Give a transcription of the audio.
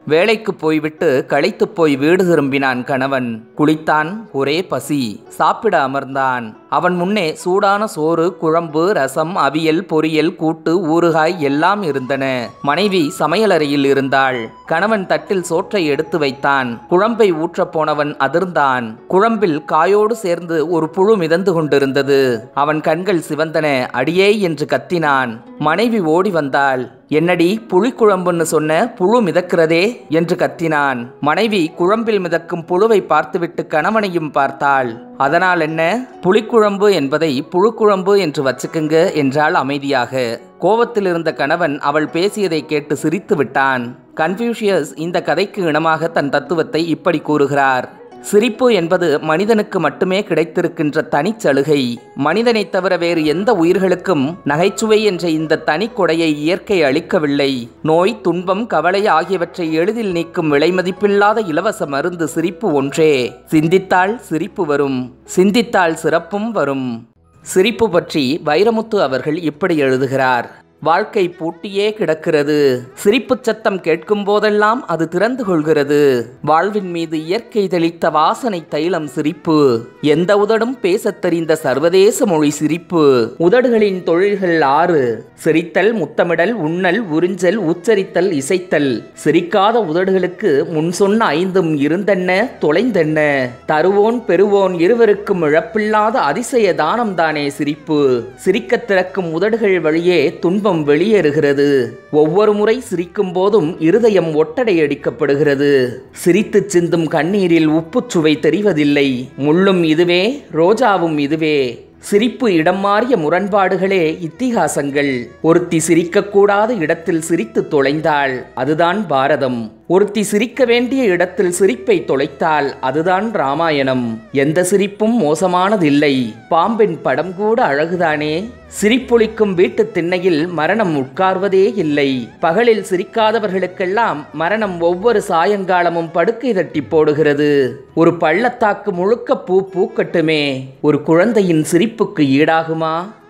வேலைக்கு போய்விட்டு களைத்துப் போய் வீடு திரும்பினான் கணவன் குளித்தான் ஒரே பசி சாப்பிட அமர்ந்தான் அவன் முன்னே சூடான சோறு குழம்பு ரசம் அவியல் பொரியல் கூட்டு ஊறுகாய் எல்லாம் இருந்தன மனைவி சமையலறையில் இருந்தாள் கணவன் தட்டில் சோற்றை எடுத்து வைத்தான் குழம்பை ஊற்றப் போனவன் அதிர்ந்தான் குழம்பில் காயோடு சேர்ந்து ஒரு புழு மிதந்து கொண்டிருந்தது அவன் கண்கள் சிவந்தன அடியே என்று கத்தினான் மனைவி ஓடி வந்தாள் என்னடி புளிக்குழம்புன்னு சொன்ன புழு மிதக்கிறதே என்று கத்தினான் மனைவி குழம்பில் மிதக்கும் புழுவை பார்த்துவிட்டு கணவனையும் பார்த்தாள் அதனால் என்ன புளிக்குழம்பு என்பதை புழுக்குழம்பு என்று வச்சுக்குங்க என்றாள் அமைதியாக கோவத்தில் இருந்த கணவன் அவள் பேசியதை கேட்டு சிரித்து விட்டான் கன்ஃபியூஷியஸ் இந்த கதைக்கு இனமாக தன் தத்துவத்தை இப்படி கூறுகிறார் சிரிப்பு என்பது மனிதனுக்கு மட்டுமே கிடைத்திருக்கின்ற தனிச்சலுகை மனிதனைத் தவிர வேறு எந்த உயிர்களுக்கும் நகைச்சுவை என்ற இந்த தனிக்கொடையை இயற்கை அளிக்கவில்லை நோய் துன்பம் கவலை ஆகியவற்றை எளிதில் நீக்கும் விலைமதிப்பில்லாத இலவச மருந்து சிரிப்பு ஒன்றே சிந்தித்தால் சிரிப்பு வரும் சிந்தித்தால் சிறப்பும் வரும் சிரிப்பு பற்றி வைரமுத்து அவர்கள் இப்படி எழுதுகிறார் வாழ்க்கை பூட்டியே கிடக்கிறது சிரிப்புச் சத்தம் கேட்கும் போதெல்லாம் அது திறந்து கொள்கிறது வாழ்வின் மீது இயற்கை தெளித்த வாசனை தைலம் சிரிப்பு எந்த உதடும் பேசத் தெரிந்த சர்வதேச மொழி சிரிப்பு உதடுகளின் தொழில்கள் ஆறு சிரித்தல் முத்தமிடல் உண்ணல் உறிஞ்சல் உச்சரித்தல் இசைத்தல் சிரிக்காத உதடுகளுக்கு முன் சொன்ன ஐந்தும் இருந்தென்ன தொலைந்தென்ன தருவோன் பெறுவோன் இருவருக்கும் இழப்பில்லாத அதிசய தானம்தானே சிரிப்பு சிரிக்கத் திறக்கும் உதடுகள் வழியே துன்பம் துன்பம் வெளியேறுகிறது ஒவ்வொரு முறை சிரிக்கும் போதும் இருதயம் ஒட்டடையடிக்கப்படுகிறது சிரித்துச் சிந்தும் கண்ணீரில் உப்புச்சுவை தெரிவதில்லை முள்ளும் இதுவே ரோஜாவும் இதுவே சிரிப்பு இடம் மாறிய முரண்பாடுகளே இத்திகாசங்கள் ஒருத்தி சிரிக்கக்கூடாத இடத்தில் சிரித்து தொலைந்தாள் அதுதான் பாரதம் ஒருத்தி சிரிக்க வேண்டிய இடத்தில் சிரிப்பை தொலைத்தால் அதுதான் ராமாயணம் எந்த சிரிப்பும் மோசமானதில்லை பாம்பின் படம் கூட அழகுதானே சிரிப்பொழிக்கும் வீட்டு திண்ணையில் மரணம் உட்கார்வதே இல்லை பகலில் சிரிக்காதவர்களுக்கெல்லாம் மரணம் ஒவ்வொரு சாயங்காலமும் படுக்கை தட்டி போடுகிறது ஒரு பள்ளத்தாக்கு முழுக்க பூ பூக்கட்டுமே ஒரு குழந்தையின் சிரிப்புக்கு ஈடாகுமா